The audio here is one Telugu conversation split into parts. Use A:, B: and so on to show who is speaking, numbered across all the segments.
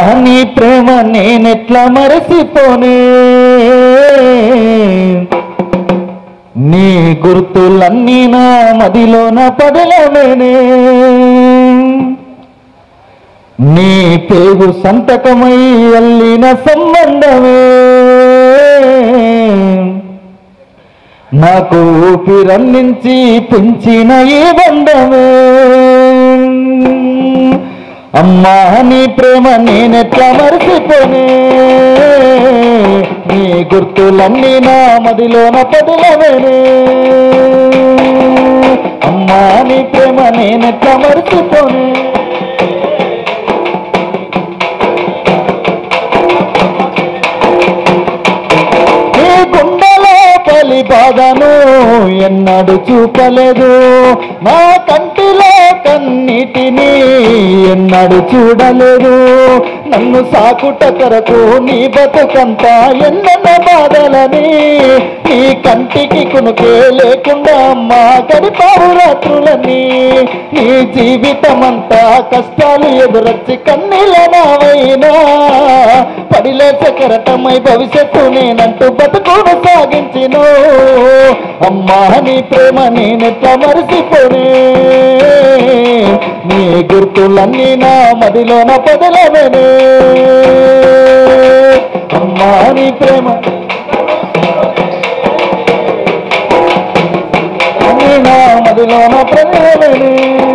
A: నీ ప్రేమ నేనెట్లా మరసిపోనే నీ గుర్తులన్నీ నా మదిలోన పదలమేనే నీ పేగు సంతకమై అల్లిన సంబంధమే నాకు ఊపిరన్నించి పెంచిన ఈ బంధమే అమ్మా నీ ప్రేమ నేనెట్లా మరిచిపోనే నీ గుర్తులన్నీ నా మదిలోన పదిలవేనే అమ్మా నీ ప్రేమ నేనెట్లా మరిచిపోనే నీ గుండెలో పలి బాధను ఎన్నడు చూపలేదు నా కంటిలో కన్నీటిని ఎన్నడు చూడలేదు నన్ను సాకుట కొరకు నీ బతుకంతా ఎన్నెన్న బాధలని నీ కంటికి కునుకే లేకుండా అమ్మా గడిపావు రాత్రులని నీ జీవితమంతా కష్టాలు ఎదురొచ్చి కన్నీళ్ళ నావైనా పడిలేస కెరటమై భవిష్యత్తు నేనంటూ బతుకును సాగించిను అమ్మా నీ ప్రేమ నేనెట్లా మరిసిపోనే నీ గుర్తులన్నీ నా మదిలోన పదలవనే అమ్మా నీ ప్రేమ అన్నీ నా మదిలోన పదలవనే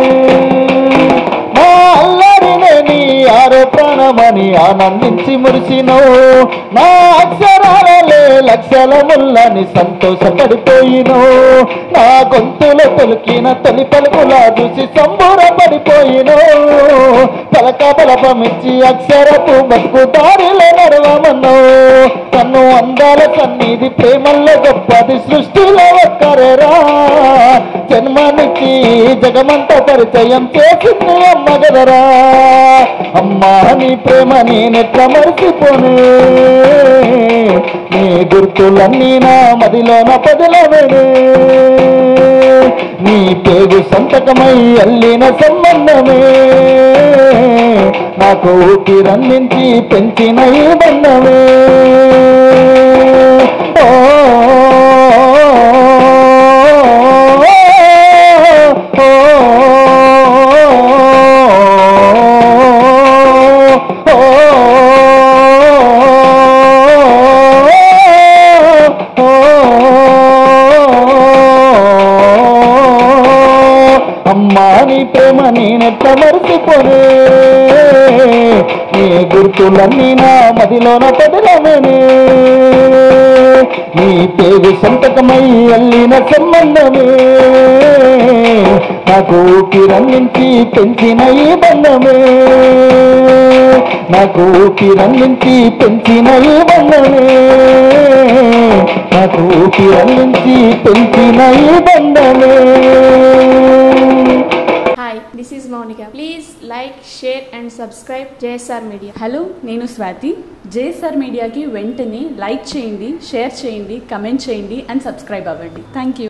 A: నా అల్లరినే నీ ఆరో ప్రాణమని ఆనందించి మురిసినవు నా అక్షరాలలే లక్షల ముల్లని సంతోషపడిపోయినో నా గొంతులో తొలికిన తొలి పలుకులా చూసి సంబూరపడిపోయినో పలక బలపమిచ్చి అక్షరపు బతుకు దారిలో నడవమన్నో నన్ను అందాల సన్నిధి ప్రేమల్లో గొప్పది సృష్టిలో ఒక్కరేరా జన్మనిచ్చి జగమంత పరిచయం చేసింది అమ్మ గదరా అమ్మా నీ ప్రేమ నేనెట్లా మరిచిపోనే నీ గుర్తులన్నీ నా మదిలోన పదిలవేనే నీ పేరు సంతకమై అల్లిన సంబంధమే నాకు ఊపిరందించి పెంచిన ఈ బంధమే ఓ అమ్మా నీ ప్రేమ నేనెట్లా మరిచిపోనే నీ గుర్తులన్నీ నా మదిలోన పదిలమేనే నీ పేరు సంతకమై అల్లిన సంబంధమే నాకు ఊపిరందించి పెంచిన ఈ బంధమే నాకు ఊపిరందించి పెంచిన ఈ బంధమే నాకు ఊపిరందించి పెంచిన ఈ బంధమే
B: Hi, this is Monica. Please like, share and subscribe JSR Media.
C: Hello నేను స్వాతి జేఎస్ఆర్ మీడియాకి వెంటనే లైక్ చేయండి షేర్ చేయండి కమెంట్ చేయండి అండ్ సబ్స్క్రైబ్ అవ్వండి థ్యాంక్ యూ